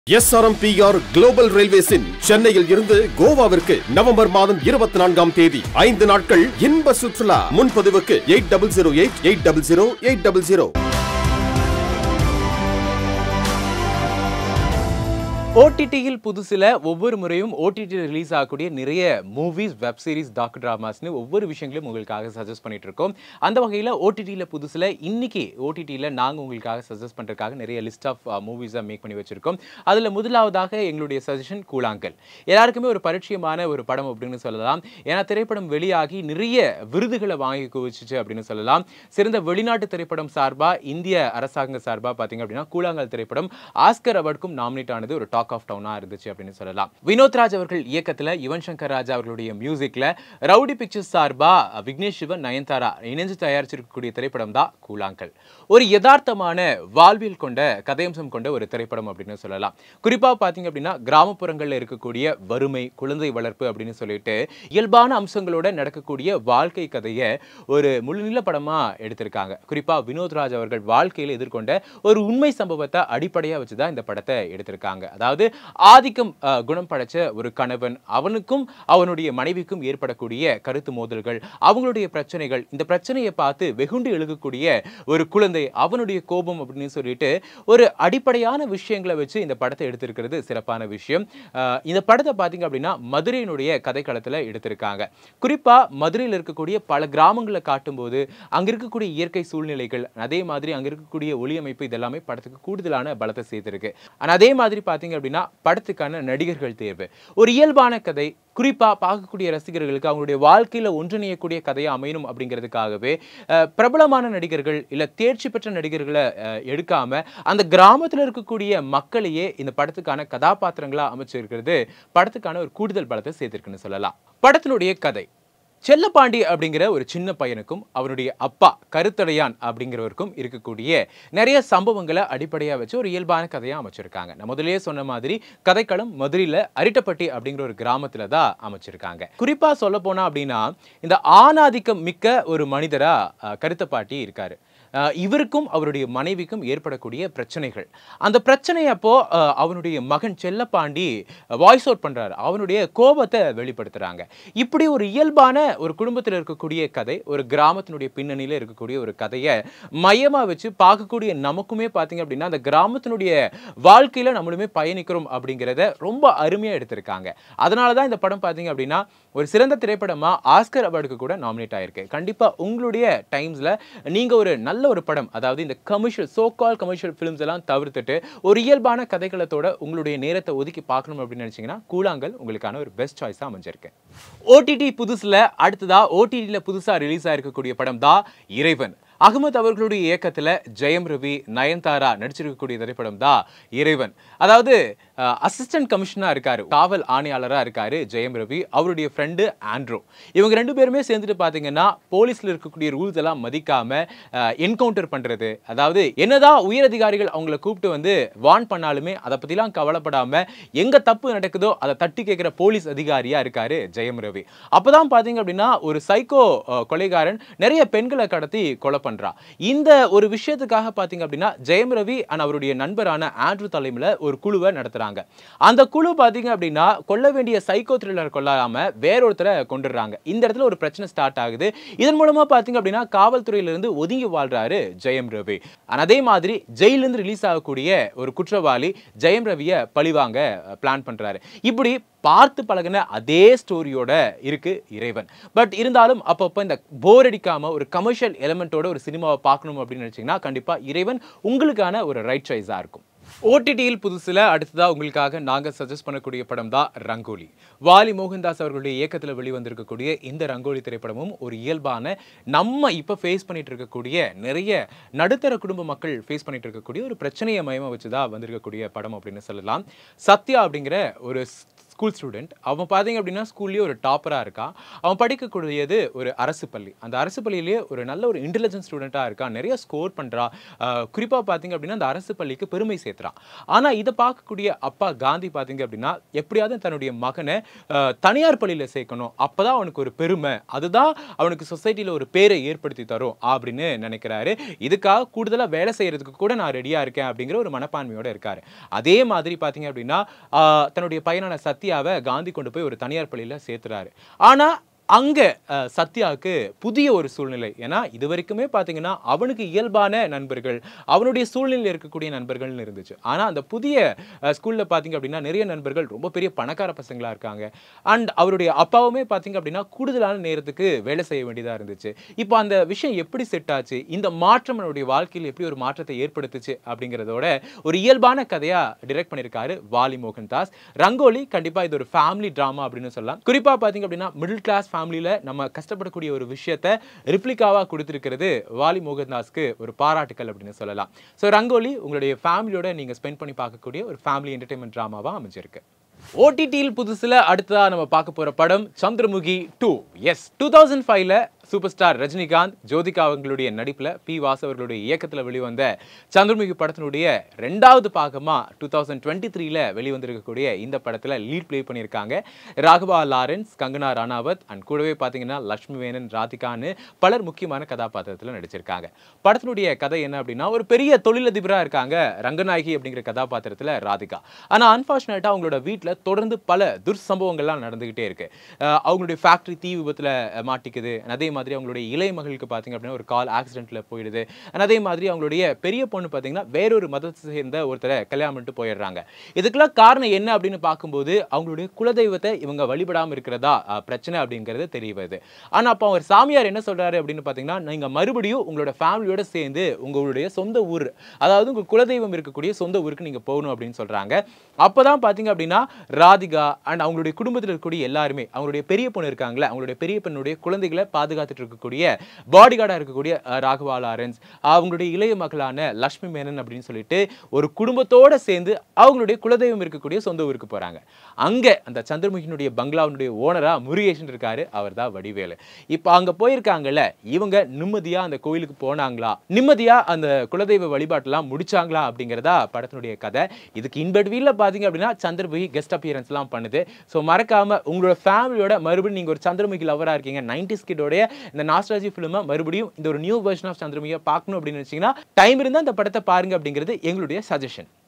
SRMPR global ரயில்வேஸின் சென்னையில் இருந்து கோவாவிற்கு November மாதம் இருபத்தி நான்காம் தேதி ஐந்து நாட்கள் இன்ப சுற்றுலா முன்பதிவுக்கு eight double zero eight eight double zero eight double zero ஓடிடியில் புதுசில் ஒவ்வொரு முறையும் ஓடிடி ரிலீஸ் ஆகக்கூடிய நிறைய மூவிஸ் வெப் சீரிஸ் டாக்கு ட்ராமாஸ்னு ஒவ்வொரு விஷயங்களையும் உங்களுக்காக சஜஸ்ட் பண்ணிட்டு இருக்கோம் அந்த வகையில் ஓடிடியில் புதுசில் இன்னைக்கு ஓடிடியில் நாங்கள் உங்களுக்காக சஜஸ்ட் பண்ணுறதுக்காக நிறைய லிஸ்ட் ஆஃப் மூவிஸை மேக் பண்ணி வச்சிருக்கோம் அதில் முதலாவதாக எங்களுடைய சஜஷன் கூழாங்கல் எல்லாருக்குமே ஒரு பரிச்சயமான ஒரு படம் அப்படின்னு சொல்லலாம் ஏன்னா திரைப்படம் வெளியாகி நிறைய விருதுகளை வாங்கி குவிச்சிச்சு அப்படின்னு சொல்லலாம் சிறந்த வெளிநாட்டு திரைப்படம் சார்பாக இந்திய அரசாங்க சார்பாக பார்த்தீங்க அப்படின்னா கூழாங்கல் திரைப்படம் ஆஸ்கர் அவார்டுக்கும் நாமினேட் ஆனது ஒரு டாக் ஆஃப் டவுனாக இருந்துச்சு அப்படின்னு சொல்லலாம் வினோத் ராஜ் அவர்கள் இயக்கத்தில் யுவன் சங்கர் ராஜா அவர்களுடைய மியூசிக்கில் ரவுடி பிக்சர்ஸ் சார்பாக விக்னேஷ் சிவன் நயன்தாரா இணைஞ்சு தயாரிச்சிருக்கக்கூடிய திரைப்படம் தான் கூழாங்கல் ஒரு யதார்த்தமான வாழ்வியல் கொண்ட கதையம்சம் கொண்ட ஒரு திரைப்படம் அப்படின்னு சொல்லலாம் குறிப்பாக பார்த்தீங்க அப்படின்னா கிராமப்புறங்களில் இருக்கக்கூடிய வறுமை குழந்தை வளர்ப்பு அப்படின்னு சொல்லிட்டு இயல்பான அம்சங்களோட நடக்கக்கூடிய வாழ்க்கை கதையை ஒரு முழுநில படமாக எடுத்திருக்காங்க குறிப்பாக வினோத் ராஜ் அவர்கள் வாழ்க்கையில் எதிர்கொண்ட ஒரு உண்மை சம்பவத்தை அடிப்படையாக வச்சு தான் இந்த படத்தை எடுத்திருக்காங்க அதாவது ஆதிக்கம் அஹ், குணம் படைச்ச ஒரு கணவன் அவனுக்கும் அவனுடைய மனைவிக்கும் ஏற்படக்கூடிய கருத்து மோதல்கள் அவங்களுடைய பிரச்சனைகள் இந்த பிரச்சனையை பார்த்து வெகுண்டு எழுகக்கூடிய ஒரு குழந்தை அவனுடைய கோபம் அப்படின்னு சொல்லிட்டு ஒரு அடிப்படையான விஷயங்களை வச்சு இந்த படத்தை எடுத்திருக்கிறது சிறப்பான விஷயம் அஹ், இந்த படத்தை பார்த்தீங்க அப்படின்னா மதுரையினுடைய கதைக்களத்தில் எடுத்திருக்காங்க குறிப்பா மதுரையில் இருக்கக்கூடிய பல கிராமங்களை காட்டும்போது அங்க இருக்கக்கூடிய இயற்கை சூழ்நிலைகள் அதே மாதிரி அங்க இருக்கக்கூடிய ஒளியமைப்பு இதெல்லாமே படத்துக்கு கூடுதலான பலத்தை சேர்த்திருக்கு ஆனா அதே மாதிரி பாத்தீங்க அப்படின்னா படத்துக்கான நடிகர்கள் தேர்வு ஒரு இயல்பான கதை குறிப்பா பார்க்கக்கூடிய ரசிகர்களுக்கு அவங்களுடைய வாழ்க்கையில ஒன்றிணையக்கூடிய கதையா அமையணும் அப்படிங்கிறதுக்காகவே அஹ், பிரபலமான நடிகர்கள் இல்ல தேர்ச்சி பெற்ற நடிகர்களை அஹ், எடுக்காம அந்த கிராமத்துல இருக்கக்கூடிய மக்களையே இந்த படத்துக்கான கதாபாத்திரங்களா அமைச்சிருக்கிறது படத்துக்கான ஒரு கூடுதல் பலத்தை சேர்த்திருக்குன்னு சொல்லலாம் படத்தினுடைய கதை செல்லப்பாண்டி அப்படிங்கிற ஒரு சின்ன பையனுக்கும் அவனுடைய அப்பா கருத்தடையான் அப்படிங்கிறவருக்கும் இருக்கக்கூடிய நிறைய சம்பவங்களை அடிப்படையாக வச்சு ஒரு இயல்பான கதையாக அமைச்சிருக்காங்க நான் முதல்லயே சொன்ன மாதிரி கதைக்களம் மதுரையில் அரிட்டப்பட்டி அப்படிங்கிற ஒரு கிராமத்துல தான் அமைச்சிருக்காங்க குறிப்பாக சொல்ல போனா அப்படின்னா இந்த ஆணாதிக்கம் மிக்க ஒரு மனிதரா அஹ், கருத்தப்பாட்டி இருக்காரு அஹ், இவருக்கும் அவருடைய மனைவிக்கும் ஏற்படக்கூடிய பிரச்சனைகள் அந்த பிரச்சனை அப்போ அஹ், அவனுடைய மகன் செல்லப்பாண்டி வாய்ஸ் அவுட் பண்றாரு அவனுடைய கோபத்தை வெளிப்படுத்துறாங்க இப்படி ஒரு இயல்பான ஒரு குடும்பத்தில் இருக்கக்கூடிய கதை ஒரு கிராமத்தினுடைய பின்னணியில இருக்கக்கூடிய ஒரு கதையை மையமா வச்சு பார்க்கக்கூடிய நமக்குமே பார்த்தீங்க அப்படின்னா அந்த கிராமத்தினுடைய வாழ்க்கையில நம்மளுமே பயணிக்கிறோம் அப்படிங்கிறத ரொம்ப அருமையா எடுத்திருக்காங்க அதனால தான் இந்த படம் பார்த்தீங்க அப்படின்னா ஒரு சிறந்த திரைப்படமா ஆஸ்கர் அவார்டுக்கு கூட நாமினேட் ஆயிருக்கு கண்டிப்பா உங்களுடைய டைம்ஸ்ல நீங்க ஒரு நல்ல ஒரு படம் அதாவது இந்த commercial so call commercial films எல்லாம் தவிர்த்துட்டு ஒரு இயல்பான கதைகளத்தோட உங்களுடைய நேரத்தை ஒதுக்கி பார்க்கணும் அப்படின்னு நினைச்சீங்கன்னா கூழாங்கல் உங்களுக்கான ஒரு பெஸ்ட் சாய்ஸா அமைஞ்சிருக்கு ஓடிடி புதுசுல அடுத்ததா ஓடிடியில் புதுசா ரிலீஸ் ஆயிருக்கக்கூடிய படம் தான் இறைவன் அகமது அவர்களுடைய இயக்கத்துல ஜெயம் ரவி நயன்தாரா நடிச்சிருக்கக்கூடிய திரைப்படம் தான் இறைவன் அதாவது அசிஸ்டன்ட் கமிஷனா இருக்காரு காவல் ஆணையாளரா இருக்காரு ஜெயம் ரவி அவருடைய ஃப்ரெண்டு ஆண்ட்ரோ இவங்க ரெண்டு பேருமே சேர்ந்துட்டு பாத்தீங்கன்னா போலீஸ்ல இருக்கக்கூடிய ரூல்ஸ் எல்லாம் மதிக்காம என்கவுண்டர் பண்றது அதாவது என்னதான் உயரதிகாரிகள் அவங்கள கூப்பிட்டு வந்து வார்ன் பண்ணாலுமே அதை பத்திலாம் கவலைப்படாம எங்க தப்பு நடக்குதோ அதை தட்டி கேட்கிற போலீஸ் அதிகாரியா இருக்காரு ஜெயம் ரவி அப்பதான் பாத்தீங்க அப்படின்னா ஒரு சைக்கோ கொலைகாரன் நிறைய பெண்களை கடத்தி கொலை பண்றான் இந்த ஒரு விஷயத்துக்காக பாத்தீங்க அப்படின்னா ஜெயம் ரவி and அவருடைய நண்பரான ஆண்ட்ரூ தலைமையில ஒரு குழுவை நடத்துறாங்க அந்த குழு பாத்தீங்க அப்படின்னா கொல்ல வேண்டிய சைக்கோ த்ரில்லர் கொல்லாம வேறொருத்தரை கொண்டுடுறாங்க இந்த இடத்துல ஒரு பிரச்சனை ஸ்டார்ட் ஆகுது இதன் மூலமா பாத்தீங்க அப்படின்னா காவல்துறையில இருந்து ஒதுங்கி வாழ்றாரு ஜெயம் ரவி ஆனா அதே மாதிரி ஜெயில இருந்து ரிலீஸ் ஆகக்கூடிய ஒரு குற்றவாளி ஜெயம் ரவியை பழிவாங்க பிளான் பண்றாரு இப்படி பார்த்து பழகின அதே ஸ்டோரியோட இருக்கு இறைவன் பட் இருந்தாலும் அப்பப்போ இந்த போர் அடிக்காம ஒரு கமர்ஷியல் எலமெண்ட்டோட ஒரு சினிமாவை பார்க்கணும் அப்படின்னு நினைச்சீங்கன்னா கண்டிப்பா இறைவன் உங்களுக்கான ஒரு ரைட் சாய்ஸா இருக்கும் ஓடிடியில் புதுசுல அடுத்ததா உங்களுக்காக நாங்க சஜஸ்ட் பண்ணக்கூடிய படம் தான் ரங்கோலி வாலி மோகன்தாஸ் அவர்களுடைய இயக்கத்தில் வெளிவந்திருக்கக்கூடிய இந்த ரங்கோலி திரைப்படமும் ஒரு இயல்பான நம்ம இப்போ ஃபேஸ் பண்ணிட்டு இருக்கக்கூடிய நிறைய நடுத்தர குடும்ப மக்கள் ஃபேஸ் பண்ணிட்டு இருக்கக்கூடிய ஒரு பிரச்சனையை மையமா வச்சு தான் வந்திருக்கக்கூடிய படம் அப்படின்னு சொல்லலாம் சத்யா அப்படிங்கிற ஒரு ஸ்கூல் ஸ்டூடெண்ட் அவன் பார்த்தீங்க அப்படின்னா ஸ்கூல்லேயே ஒரு டாப்பராக இருக்கான் அவன் படிக்கக்கூடியது ஒரு அரசு பள்ளி அந்த அரசு பள்ளியிலேயே ஒரு நல்ல ஒரு இன்டெலிஜென்ட் ஸ்டூடெண்ட்டாக இருக்கான் நிறைய ஸ்கோர் பண்ணுறா குறிப்பாக பார்த்தீங்க அப்படின்னா அந்த அரசு பள்ளிக்கு பெருமை சேர்த்துறான் ஆனால் இதை பார்க்கக்கூடிய அப்பா காந்தி பார்த்தீங்க அப்படின்னா எப்படியாவது தன்னுடைய மகனை அஹ், தனியார் பள்ளியில் சேர்க்கணும் அப்போ தான் அவனுக்கு ஒரு பெருமை அதுதான் அவனுக்கு சொசைட்டியில் ஒரு பேரை ஏற்படுத்தி தரும் அப்படின்னு நினைக்கிறாரு இதுக்காக கூடுதலாக வேலை செய்யறதுக்கு கூட நான் ரெடியாக இருக்கேன் அப்படிங்கிற ஒரு மனப்பான்மையோட இருக்காரு அதே மாதிரி பார்த்தீங்க அப்படின்னா ஆஹ், தன்னுடைய பையனான சத்யாவை காந்தி கொண்டு போய் ஒரு தனியார் பள்ளியில் சேர்த்துறாரு ஆனால் அங்கே சத்யாவுக்கு புதிய ஒரு சூழ்நிலை ஏன்னா இது வரைக்குமே பார்த்தீங்கன்னா அவனுக்கு இயல்பான நண்பர்கள் அவனுடைய சூழ்நிலையில் இருக்கக்கூடிய நண்பர்கள்னு இருந்துச்சு ஆனால் அந்த புதிய ஸ்கூலில் பார்த்தீங்க அப்படின்னா நிறைய நண்பர்கள் ரொம்ப பெரிய பணக்கார பசங்களாக இருக்காங்க அண்ட் அவருடைய அப்பாவுமே பார்த்தீங்க அப்படின்னா கூடுதலான நேரத்துக்கு வேலை செய்ய வேண்டியதாக இருந்துச்சு இப்போ அந்த விஷயம் எப்படி செட் ஆச்சு இந்த மாற்றம் அவனுடைய வாழ்க்கையில் எப்படி ஒரு மாற்றத்தை ஏற்படுத்துச்சு அப்படிங்கிறதோட ஒரு இயல்பான கதையாக டிரெக்ட் பண்ணியிருக்காரு வாலி மோகன் தாஸ் ரங்கோலி கண்டிப்பாக இது ஒரு ஃபேமிலி ட்ராமா அப்படின்னு சொல்லலாம் குறிப்பாக பார்த்தீங்க அப்படின்னா மிடில் கிளாஸ் ஃபேமிலியில் நம்ம கஷ்டப்படக்கூடிய ஒரு விஷயத்த ரிப்ளிகாவாக கொடுத்துருக்கிறது வாலி மோகன்தாஸ்க்கு ஒரு பாராட்டுக்கள் அப்படின்னு சொல்லலாம் ஸோ ரங்கோலி உங்களுடைய ஃபேமிலியோட நீங்கள் ஸ்பெண்ட் பண்ணி பார்க்கக்கூடிய ஒரு ஃபேமிலி என்டர்டைன்மெண்ட் ட்ராமாவாக அமைஞ்சிருக்கு ஓடிடியில் புதுசுல அடுத்ததா நம்ம பார்க்க போற படம் சந்திரமுகி டூ எஸ் டூ தௌசண்ட் ஃபைவ்ல சூப்பர் ஸ்டார் ரஜினிகாந்த் ஜோதிகா அவர்களுடைய நடிப்புல பி வாசு அவர்களுடைய இயக்கத்துல வெளிவந்த சந்திரமுகி படத்தினுடைய ரெண்டாவது பாகமா டூ தௌசண்ட் டுவெண்ட்டி த்ரீல வெளிவந்திருக்கக்கூடிய இந்த படத்துல லீட் ப்ளே பண்ணியிருக்காங்க ராகவா லாரன்ஸ் கங்கனா ரானாவத் அண்ட் கூடவே பார்த்தீங்கன்னா லட்சுமி வேணன் ராதிகான்னு பலர் முக்கியமான கதாபாத்திரத்தில் நடிச்சிருக்காங்க படத்தினுடைய கதை என்ன அப்படின்னா ஒரு பெரிய தொழிலதிபராக இருக்காங்க ரங்கநாயகி அப்படிங்கிற கதாபாத்திரத்தில் ராதிகா ஆனால் அன்ஃபார்ச்சுனேட்டாக அவங்களோட வீட்டில் தொடர்ந்து பல துர்சம்பவங்கள்லாம் நடந்துகிட்டே இருக்கு அஹ் அவங்களுடைய ஃபேக்ட்ரி தீ விபத்தில் மாட்டிக்குது and அதே மாதிரி அவங்களுடைய இளைய மகளுக்கு பார்த்தீங்க அப்படின்னா ஒரு கால் ஆக்சிடென்ட்ல போயிடுது and அதே மாதிரி அவங்களுடைய பெரிய பொண்ணு பார்த்தீங்கன்னா வேறொரு மதத்தை சேர்ந்த ஒருத்தரை கல்யாணம் பண்ணிட்டு போயிடுறாங்க இதுக்கெல்லாம் காரணம் என்ன அப்படின்னு பார்க்கும்போது அவங்களுடைய குலதெய்வத்தை இவங்க வழிபடாமல் இருக்கிறதா அஹ், பிரச்சனை அப்படிங்கிறது தெரிய வருது ஆனால் அப்போ அவர் சாமியார் என்ன சொல்றாரு அப்படின்னு பார்த்தீங்கன்னா நீங்க மறுபடியும் உங்களோட ஃபேமிலியோட சேர்ந்து உங்களுடைய சொந்த ஊர் அதாவது உங்க குலதெய்வம் இருக்கக்கூடிய சொந்த ஊருக்கு நீங்க போகணும் அப்படின்னு சொல்றாங்க அப்பதான் பாத்தீங்க அப்படின்னா ராதிகா அண்ட் அவங்களுடைய குடும்பத்தில் இருக்கக்கூடிய எல்லாருமே அவங்களுடைய பெரிய பொண்ணு இருக்காங்களே அவங்களுடைய பெரிய பெண்ணுடைய குழந்தைகளை பாதுகாத்துட்டு இருக்கக்கூடிய பாடி கார்டா இருக்கக்கூடிய அஹ், ராகவா லாரன்ஸ் அவங்களுடைய இளைய மகளான லக்ஷ்மி மேனன் அப்படின்னு சொல்லிட்டு ஒரு குடும்பத்தோட சேர்ந்து அவங்களுடைய குலதெய்வம் இருக்கக்கூடிய சொந்த ஊருக்கு போறாங்க அங்க அந்த சந்திரமுகியினுடைய பங்களாவினுடைய ஓனரா முருகேசன் இருக்காரு அவர் தான் வடிவேலு இப்போ அங்க போயிருக்காங்கல்ல இவங்க நிம்மதியா அந்த கோயிலுக்கு போனாங்களா நிம்மதியா அந்த குலதெய்வ வழிபாட்டெல்லாம் முடிச்சாங்களா அப்படிங்கிறதா படத்தினுடைய கதை இதுக்கு இன்பட்வீல பாத்தீங்க அப்படின்னா சந்திரமுகி கெஸ்ட் அப்பியரன்ஸ் எல்லாம் பண்ணுது ஸோ மறக்காம உங்களோட ஃபேமிலியோட மறுபடியும் நீங்க ஒரு சந்திரமுகி லவரா இருக்கீங்க நைன்டிஸ் கிட்டோடைய இந்த நாஸ்ட்ராஜி ஃபிலிமை மறுபடியும் இந்த ஒரு நியூ வெர்ஷன் ஆஃப் சந்திரமுகியை பார்க்கணும் அப்படின்னு நினைச்சீங்கன்னா டைம் இருந்தால் இந்த படத்தை பாருங்க அப்படிங்கிறது எங்களுடைய சஜஷன்